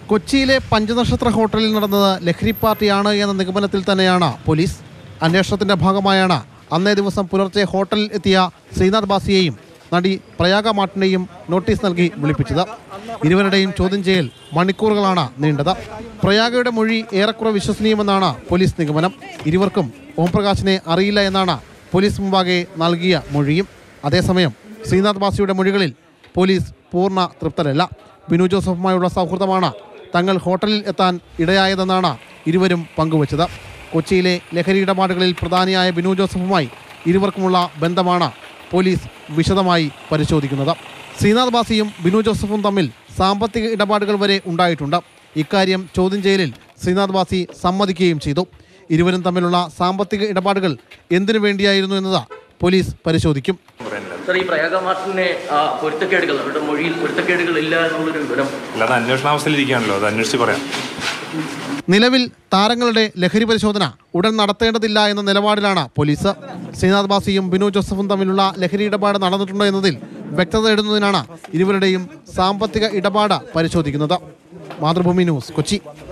കൊച്ചിയിലെ പഞ്ചനക്ഷത്ര ഹോട്ടലിൽ നടന്നത് ലഹരി പാർട്ടിയാണ് എന്ന നിഗമനത്തിൽ തന്നെയാണ് പോലീസ് അന്വേഷണത്തിന്റെ ഭാഗമായാണ് അന്നേ ദിവസം പുലർച്ചെ ഹോട്ടലിൽ എത്തിയ ശ്രീനാഥ് ബാസിയെയും നടി പ്രയാഗ മാട്ടിനെയും നോട്ടീസ് നൽകി വിളിപ്പിച്ചത് ഇരുവരുടെയും ചോദ്യം ചെയ്യൽ മണിക്കൂറുകളാണ് നീണ്ടത് പ്രയാഗയുടെ മൊഴി ഏറെക്കുറെ വിശ്വസനീയമെന്നാണ് പോലീസ് നിഗമനം ഇരുവർക്കും ഓംപ്രകാശിനെ അറിയില്ല എന്നാണ് പോലീസ് മുമ്പാകെ നൽകിയ മൊഴിയും അതേസമയം ശ്രീനാഥ് ബാസിയുടെ മൊഴികളിൽ പോലീസ് പൂർണ്ണ തൃപ്തരല്ല ബിനു ജോസഫുമായുള്ള സൗഹൃദമാണ് തങ്ങൾ ഹോട്ടലിൽ എത്താൻ ഇടയായതെന്നാണ് ഇരുവരും പങ്കുവച്ചത് കൊച്ചിയിലെ ലഹരി ഇടപാടുകളിൽ പ്രധാനിയായ ബിനു ജോസഫുമായി ഇരുവർക്കുമുള്ള ബന്ധമാണ് പോലീസ് വിശദമായി പരിശോധിക്കുന്നത് ശ്രീനാഥ് ബാസിയും ബിനു ജോസഫും തമ്മിൽ സാമ്പത്തിക ഇടപാടുകൾ വരെ ഉണ്ടായിട്ടുണ്ട് ഇക്കാര്യം ചോദ്യം ചെയ്യലിൽ ശ്രീനാഥ് ബാസി സമ്മതിക്കുകയും ചെയ്തു ഇരുവരും തമ്മിലുള്ള സാമ്പത്തിക ഇടപാടുകൾ എന്തിനു വേണ്ടിയായിരുന്നു എന്നത് പോലീസ് പരിശോധിക്കും സർ ഈ പ്രയാഗ മാർട്ടിനെ ആ, പൊരുത്തക്കേടുകൾ അവരുടെ മൊഴിയിൽ പൊരുത്തക്കേടുകൾ ഇല്ല എന്നുള്ളൊരു വിവരം അല്ലാതെ അന്വേഷണാവസ്ഥയിലിരിക്കുകയാണല്ലോ അത് അന്വേഷിച്ച് പറയാം നിലവിൽ താരങ്ങളുടെ ലഹരി പരിശോധന ഉടൻ നടത്തേണ്ടതില്ല എന്ന നിലപാടിലാണ് പോലീസ് ശ്രീനാഥ് ബാസിയും ബിനു ജോസഫും തമ്മിലുള്ള ലഹരി ഇടപാട് നടന്നിട്ടുണ്ടോ എന്നതിൽ വ്യക്തത നേടുന്നതിനാണ് ഇരുവരുടെയും സാമ്പത്തിക ഇടപാട് പരിശോധിക്കുന്നത് മാതൃഭൂമി ന്യൂസ് കൊച്ചി